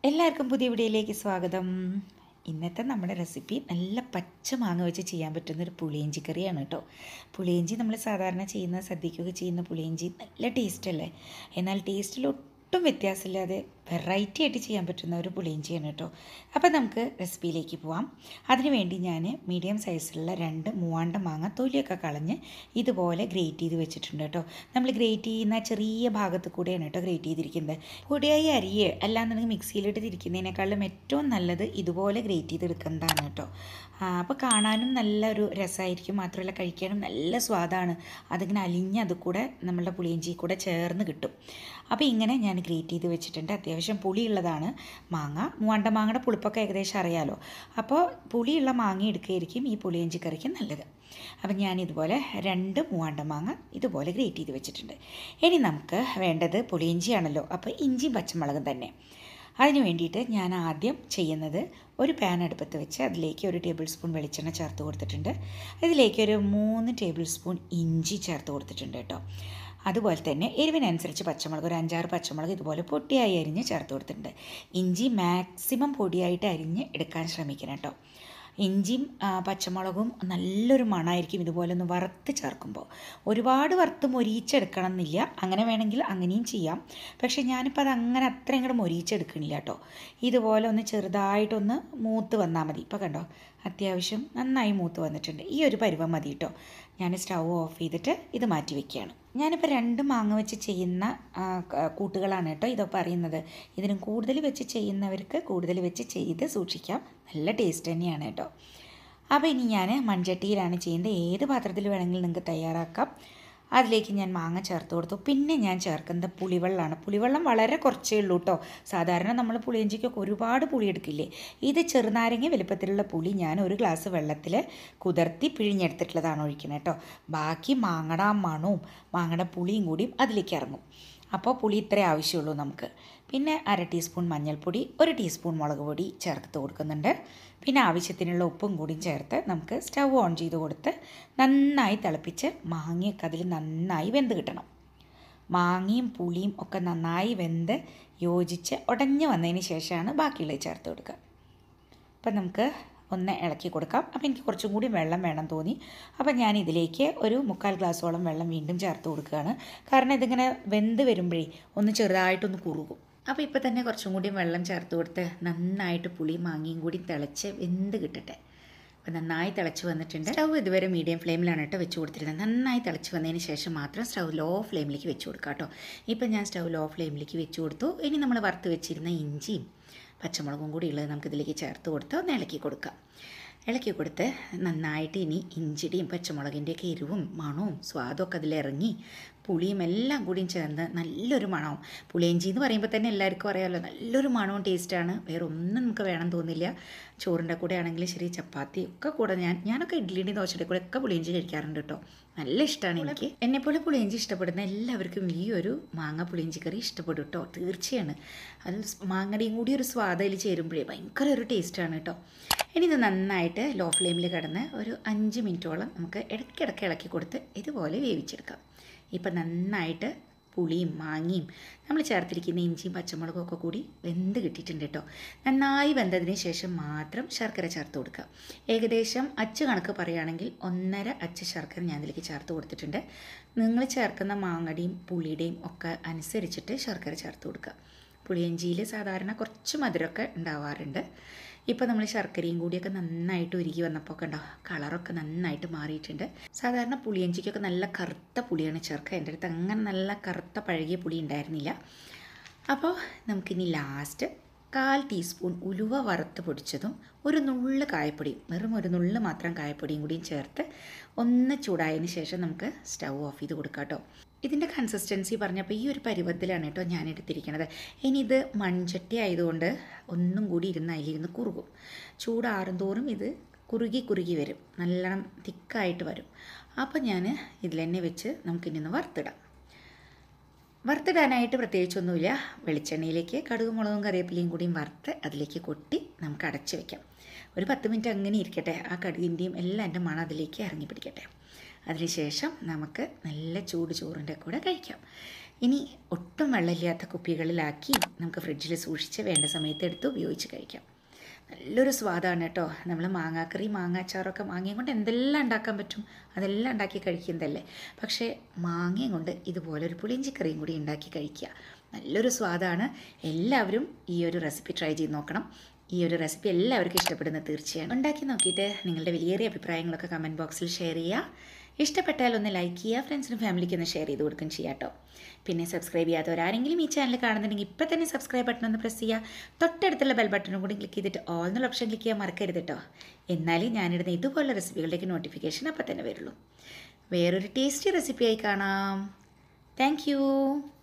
എല്ലാവർക്കും പുതിയ വീഡിയോയിലേക്ക് സ്വാഗതം ഇന്നത്തെ നമ്മുടെ റെസിപ്പി നല്ല പച്ച മാങ്ങ വെച്ച് ചെയ്യാൻ പറ്റുന്ന ഒരു പുളിയിഞ്ചി കറിയാണ് കേട്ടോ പുളിയിഞ്ചി നമ്മൾ സാധാരണ ചെയ്യുന്ന സദ്യക്കൊക്കെ ചെയ്യുന്ന പുളിയിഞ്ചി നല്ല ടേസ്റ്റ് അല്ലേ എന്നാൽ ടേസ്റ്റിൽ ഒട്ടും വ്യത്യാസമില്ലാതെ വെറൈറ്റി ആയിട്ട് ചെയ്യാൻ പറ്റുന്ന ഒരു പുളിയിഞ്ചിയാണ് കേട്ടോ അപ്പോൾ നമുക്ക് റെസിപ്പിയിലേക്ക് പോവാം അതിനുവേണ്ടി ഞാൻ മീഡിയം സൈസിലുള്ള രണ്ട് മൂവാണ്ട മാങ്ങ തൊലിയൊക്കെ കളഞ്ഞ് ഇതുപോലെ ഗ്രേറ്റ് ചെയ്ത് വെച്ചിട്ടുണ്ട് കേട്ടോ നമ്മൾ ഗ്രേറ്റ് ചെയ്യുന്ന ചെറിയ ഭാഗത്ത് കൂടെയാണ് കേട്ടോ ഗ്രേറ്റ് ചെയ്തിരിക്കുന്നത് പൊടിയായി അരിയെ അല്ലാന്നുണ്ടെങ്കിൽ മിക്സിയിലിട്ട് തിരിക്കുന്നതിനേക്കാളും ഏറ്റവും നല്ലത് ഇതുപോലെ ഗ്രേറ്റ് ചെയ്തെടുക്കുന്നതാണ് കേട്ടോ അപ്പോൾ കാണാനും നല്ലൊരു രസമായിരിക്കും മാത്രമല്ല കഴിക്കാനും നല്ല സ്വാദാണ് അതിങ്ങനെ അലിഞ്ഞ് അത് കൂടെ നമ്മളുടെ പുളിയിഞ്ചി കൂടെ ചേർന്ന് കിട്ടും അപ്പോൾ ഇങ്ങനെ ഞാൻ ഗ്രേറ്റ് ചെയ്ത് വെച്ചിട്ടുണ്ട് അത്യാവശ്യം പുളിയുള്ളതാണ് മാങ്ങ മൂവാണ്ട മാങ്ങയുടെ പുളിപ്പൊക്കെ ഏകദേശം അറിയാലോ അപ്പോൾ പുളിയുള്ള മാങ്ങ എടുക്കുകയായിരിക്കും ഈ പുളിയിഞ്ചി കറിക്ക് നല്ലത് അപ്പം ഞാൻ ഇതുപോലെ രണ്ട് മൂവാണ്ട മാങ്ങ ഇതുപോലെ ഗ്രേറ്റ് ചെയ്ത് വെച്ചിട്ടുണ്ട് ഇനി നമുക്ക് വേണ്ടത് പുളിയിഞ്ചിയാണല്ലോ അപ്പോൾ ഇഞ്ചിയും പച്ചമുളകും തന്നെ അതിന് വേണ്ടിയിട്ട് ഞാൻ ആദ്യം ചെയ്യുന്നത് ഒരു പാൻ അടുപ്പത്ത് വെച്ച് അതിലേക്ക് ഒരു ടേബിൾ സ്പൂൺ വെളിച്ചെണ്ണ ചേർത്ത് കൊടുത്തിട്ടുണ്ട് അതിലേക്ക് ഒരു മൂന്ന് ടേബിൾ സ്പൂൺ ഇഞ്ചി ചേർത്ത് കൊടുത്തിട്ടുണ്ട് കേട്ടോ അതുപോലെ തന്നെ എരിവിനനുസരിച്ച് പച്ചമുളക് ഒരു അഞ്ചാറ് പച്ചമുളക് ഇതുപോലെ പൊട്ടിയായി അരിഞ്ഞ് ചേർത്ത് കൊടുത്തിട്ടുണ്ട് ഇഞ്ചി മാക്സിമം പൊടിയായിട്ട് അരിഞ്ഞ് എടുക്കാൻ ശ്രമിക്കണം കേട്ടോ ഇഞ്ചിയും പച്ചമുളകും നല്ലൊരു മണമായിരിക്കും ഇതുപോലെ ഒന്ന് വറുത്ത് ചേർക്കുമ്പോൾ ഒരുപാട് വറുത്ത് മൊരിയിച്ചെടുക്കണം എന്നില്ല അങ്ങനെ വേണമെങ്കിൽ അങ്ങനെയും ചെയ്യാം പക്ഷേ ഞാനിപ്പോൾ അത് അങ്ങനെ അത്ര ഇങ്ങോട്ട് മൊരിയിച്ചെടുക്കണില്ല കേട്ടോ ഇതുപോലെ ഒന്ന് ചെറുതായിട്ടൊന്ന് മൂത്ത് വന്നാൽ മതി ഇപ്പോൾ കണ്ടോ അത്യാവശ്യം നന്നായി മൂത്ത് വന്നിട്ടുണ്ട് ഈ ഒരു പരുവം മതി കേട്ടോ ഞാൻ സ്റ്റൗ ഓഫ് ചെയ്തിട്ട് ഇത് മാറ്റി വെക്കുകയാണ് ഞാനിപ്പോൾ രണ്ട് മാങ്ങ വെച്ച് ചെയ്യുന്ന കൂട്ടുകളാണ് കേട്ടോ ഇതൊക്കെ പറയുന്നത് ഇതിനും കൂടുതൽ വെച്ച് ചെയ്യുന്നവർക്ക് കൂടുതൽ വെച്ച് ചെയ്ത് സൂക്ഷിക്കാം നല്ല ടേസ്റ്റ് തന്നെയാണ് കേട്ടോ അപ്പോൾ ഇനി ഞാൻ മൺചട്ടിയിലാണ് ചെയ്യുന്നത് ഏത് പാത്രത്തിൽ വേണമെങ്കിലും നിങ്ങൾക്ക് തയ്യാറാക്കാം അതിലേക്ക് ഞാൻ മാങ്ങ ചേർത്ത് കൊടുത്തു പിന്നെ ഞാൻ ചേർക്കുന്നത് പുളിവെള്ളമാണ് പുളിവെള്ളം വളരെ കുറച്ചേ ഉള്ളൂ കേട്ടോ സാധാരണ നമ്മൾ പുളിയഞ്ചിക്കൊക്കെ ഒരുപാട് പുളി എടുക്കില്ലേ ഇത് ചെറുനാരങ്ങ വലുപ്പത്തിലുള്ള പുളി ഞാൻ ഒരു ഗ്ലാസ് വെള്ളത്തിൽ കുതിർത്തി പിഴിഞ്ഞെടുത്തിട്ടുള്ളതാണ് ഒഴിക്കുന്നത് കേട്ടോ ബാക്കി മാങ്ങട മണവും മാങ്ങയുടെ പുളിയും കൂടിയും അതിലേക്ക് ഇറങ്ങും അപ്പോൾ പുളി ഇത്രേ ആവശ്യമുള്ളൂ നമുക്ക് പിന്നെ അര ടീസ്പൂൺ മഞ്ഞൾപ്പൊടി ഒരു ടീസ്പൂൺ മുളക് പൊടി ചേർത്ത് കൊടുക്കുന്നുണ്ട് പിന്നെ ആവശ്യത്തിനുള്ള ഉപ്പും കൂടിയും ചേർത്ത് നമുക്ക് സ്റ്റവ് ഓൺ ചെയ്ത് കൊടുത്ത് നന്നായി തിളപ്പിച്ച് മാങ്ങയൊക്കെ അതിൽ നന്നായി വെന്ത് കിട്ടണം മാങ്ങയും പുളിയും ഒക്കെ നന്നായി വെന്ത് യോജിച്ച് ഉടഞ്ഞു വന്നതിന് ശേഷമാണ് ബാക്കിയുള്ളത് ചേർത്ത് കൊടുക്കുക അപ്പം നമുക്ക് ഒന്ന് ഇളക്കി കൊടുക്കാം അപ്പോൾ എനിക്ക് കുറച്ചും കൂടി വെള്ളം വേണം തോന്നി അപ്പോൾ ഞാൻ ഇതിലേക്ക് ഒരു മുക്കാൽ ഗ്ലാസ്സോളം വെള്ളം വീണ്ടും ചേർത്ത് കൊടുക്കുകയാണ് കാരണം ഇതിങ്ങനെ വെന്ത് വരുമ്പോഴേ ഒന്ന് ചെറുതായിട്ടൊന്ന് കുറുകും അപ്പോൾ ഇപ്പോൾ തന്നെ കുറച്ചും കൂടി വെള്ളം ചേർത്ത് കൊടുത്ത് നന്നായിട്ട് പുളിയും മാങ്ങയും കൂടി തിളച്ച് വെന്ത് കിട്ടട്ടെ അപ്പോൾ നന്നായി തിളച്ച് വന്നിട്ടുണ്ട് സ്റ്റൗ ഇതുവരെ മീഡിയം ഫ്ലെയിമിലാണ് കേട്ടോ വെച്ച് കൊടുത്തിരുന്നത് നന്നായി തിളച്ച് വന്നതിന് ശേഷം മാത്രം സ്റ്റൗ ലോ ഫ്ലെയിമിലേക്ക് വെച്ച് കൊടുക്കാം കേട്ടോ ഇപ്പം ഞാൻ സ്റ്റൗ ലോ ഫ്ലെയിമിലേക്ക് വെച്ച് കൊടുത്തു ഇനി നമ്മൾ വറുത്ത് വെച്ചിരുന്ന ഇഞ്ചിയും പച്ചമുളകും കൂടി ഉള്ളത് നമുക്കിതിലേക്ക് ചേർത്ത് കൊടുത്ത് ഒന്ന് ഇളക്കി കൊടുക്കാം ഇളക്കി കൊടുത്ത് നന്നായിട്ട് ഇനി ഇഞ്ചിടിയും പച്ചമുളകിൻ്റെയൊക്കെ എരിവും മണവും സ്വാദമൊക്കെ അതിലിറങ്ങി പുളിയും എല്ലാം കൂടിയും ചേർന്ന് നല്ലൊരു മണവും പുളിയിഞ്ചി എന്ന് പറയുമ്പോൾ തന്നെ എല്ലാവർക്കും അറിയാമല്ലോ നല്ലൊരു മണവും ടേസ്റ്റാണ് വേറെ ഒന്നും നമുക്ക് വേണം തോന്നില്ല ചോറിൻ്റെ കൂടെ ആണെങ്കിലും ശരി ചപ്പാത്തി ഒക്കെ കൂടെ ഞാൻ ഞാനൊക്കെ ഇഡ്ഡലിൻ്റെയും ദോശയുടെ കൂടെ ഒക്കെ പുളിയിഞ്ചി കഴിക്കാറുണ്ട് കേട്ടോ നല്ല ഇഷ്ടമാണ് എനിക്ക് എന്നെപ്പോലെ പുളിയിഞ്ചി ഇഷ്ടപ്പെടുന്ന എല്ലാവർക്കും ഈ ഒരു മാങ്ങ പുളിയിഞ്ചി കറി ഇഷ്ടപ്പെടും കേട്ടോ തീർച്ചയാണ് അത് മാങ്ങയുടെയും കൂടി ഒരു സ്വാദയിൽ ചേരുമ്പോഴേ ഭയങ്കര ഒരു ടേസ്റ്റാണ് കേട്ടോ ഇനി ഇത് നന്നായിട്ട് ലോ ഫ്ലെയിമിൽ കിടന്ന് ഒരു അഞ്ച് മിനിറ്റോളം നമുക്ക് ഇടയ്ക്കിടയ്ക്ക് ഇളക്കി കൊടുത്ത് ഇതുപോലെ വേവിച്ചെടുക്കാം ഇപ്പം നന്നായിട്ട് പുളിയും മാങ്ങയും നമ്മൾ ചേർത്തിരിക്കുന്ന ഇഞ്ചിയും പച്ചമുളകും ഒക്കെ കൂടി വെന്ത് കിട്ടിയിട്ടുണ്ട് കേട്ടോ നന്നായി വെന്തതിന് ശേഷം മാത്രം ശർക്കര ചേർത്ത് കൊടുക്കുക ഏകദേശം അച്ച് കണക്ക് പറയുകയാണെങ്കിൽ ഒന്നര അച്ച് ശർക്കര ഞാൻ ഇതിലേക്ക് ചേർത്ത് കൊടുത്തിട്ടുണ്ട് നിങ്ങൾ ചേർക്കുന്ന മാങ്ങയുടെയും പുളിയുടെയും ഒക്കെ അനുസരിച്ചിട്ട് ശർക്കര ചേർത്ത് കൊടുക്കുക പുളിയഞ്ചിയിൽ സാധാരണ കുറച്ച് മധുരമൊക്കെ ഉണ്ടാവാറുണ്ട് ഇപ്പോൾ നമ്മൾ ശർക്കരയും കൂടിയൊക്കെ നന്നായിട്ട് ഉരുകി വന്നപ്പോൾ കണ്ടോ കളറൊക്കെ നന്നായിട്ട് മാറിയിട്ടുണ്ട് സാധാരണ പുളിയഞ്ചിക്കൊക്കെ നല്ല കറുത്ത പുളിയാണ് ചേർക്കുക എൻ്റെ അടുത്ത് അങ്ങനെ നല്ല കറുത്ത പഴകിയ പുളി ഉണ്ടായിരുന്നില്ല അപ്പോൾ നമുക്കിനി ലാസ്റ്റ് കാൽ ടീസ്പൂൺ ഉലുവ വറുത്ത് പൊടിച്ചതും ഒരു നുള്ള് കായപ്പൊടിയും വെറും ഒരു നുള്ള് മാത്രം കായപ്പൊടിയും കൂടിയും ചേർത്ത് ഒന്ന് ചൂടായതിന് ശേഷം നമുക്ക് സ്റ്റൗ ഓഫ് ചെയ്ത് കൊടുക്കാം കേട്ടോ ഇതിൻ്റെ കൺസിസ്റ്റൻസി പറഞ്ഞപ്പോൾ ഈ ഒരു പരുവത്തിലാണ് കേട്ടോ ഞാൻ എടുത്തിരിക്കുന്നത് ഇനി ഇത് മൺചട്ടി ആയതുകൊണ്ട് ഒന്നും കൂടി ഇരുന്ന് അതിലിരുന്ന് കുറുകും ചൂടാറും തോറും ഇത് കുറുകി കുറുകി വരും നല്ലോണം തിക്കായിട്ട് വരും അപ്പോൾ ഞാൻ ഇതിൽ തന്നെ വെച്ച് നമുക്കിനി ഒന്ന് വറുത്തിടാം വറുത്തിടാനായിട്ട് പ്രത്യേകിച്ചൊന്നുമില്ല വെളിച്ചെണ്ണയിലേക്ക് കടുക് മുളകും കറിവേപ്പിലയും കൂടിയും വറുത്ത് അതിലേക്ക് കൊട്ടി നമുക്ക് അടച്ച് വെക്കാം ഒരു പത്ത് മിനിറ്റ് അങ്ങനെ ഇരിക്കട്ടെ ആ കടുകിൻ്റെയും എല്ലാം എൻ്റെ മണം അതിലേക്ക് ഇറങ്ങി പിടിക്കട്ടെ അതിനുശേഷം നമുക്ക് നല്ല ചൂട് ചോറിൻ്റെ കൂടെ കഴിക്കാം ഇനി ഒട്ടും വെള്ളമില്ലാത്ത കുപ്പികളിലാക്കി നമുക്ക് ഫ്രിഡ്ജിൽ സൂക്ഷിച്ച് വേണ്ട സമയത്ത് എടുത്ത് ഉപയോഗിച്ച് കഴിക്കാം നല്ലൊരു സ്വാദാണ് കേട്ടോ നമ്മൾ മാങ്ങാക്കറി മാങ്ങാച്ചാറൊക്കെ മാങ്ങയും കൊണ്ട് എന്തെല്ലാം ഉണ്ടാക്കാൻ പറ്റും അതെല്ലാം ഉണ്ടാക്കി കഴിക്കുന്നതല്ലേ പക്ഷേ മാങ്ങയും കൊണ്ട് ഇതുപോലെ ഒരു പുളിയിഞ്ചിക്കറിയും കൂടി ഉണ്ടാക്കി കഴിക്കുക നല്ലൊരു സ്വാദാണ് എല്ലാവരും ഈ ഒരു റെസിപ്പി ട്രൈ ചെയ്ത് നോക്കണം ഈ ഒരു റെസിപ്പി എല്ലാവർക്കും ഇഷ്ടപ്പെടുന്ന തീർച്ചയാണ് ഉണ്ടാക്കി നോക്കിയിട്ട് നിങ്ങളുടെ വലിയേറിയ അഭിപ്രായങ്ങളൊക്കെ കമൻറ്റ് ബോക്സിൽ ഷെയർ ചെയ്യുക ഇഷ്ടപ്പെട്ടാൽ ഒന്ന് ലൈക്ക് ചെയ്യുക ഫ്രണ്ട്സിനും ഫാമിലിക്ക് ഒന്ന് ഷെയർ ചെയ്ത് കൊടുക്കും ചെയ്യാം കേട്ടോ പിന്നെ സബ്സ്ക്രൈബ് ചെയ്യാത്തവരാരെങ്കിലും ഈ ചാനൽ കാണുന്നുണ്ടെങ്കിൽ ഇപ്പം തന്നെ സബ്സ്ക്രൈബ് ബട്ടൺ ഒന്ന് പ്രസ് ചെയ്യുക തൊട്ടടുത്തുള്ള ബെൽ ബട്ടണും കൂടി ക്ലിക്ക് ചെയ്തിട്ട് ഓൾ എന്നുള്ള ഓപ്ഷൻ ക്ലിക്ക് ചെയ്യാൻ മറക്കരുത് കേട്ടോ എന്നാലേ ഞാനിടുന്ന ഇതുപോലുള്ള റെസിപ്പികളുടെയൊക്കെ നോട്ടിഫിക്കേഷൻ അപ്പം തന്നെ വരുള്ളൂ വേറൊരു ടേസ്റ്റി റെസിപ്പിയായി കാണാം താങ്ക്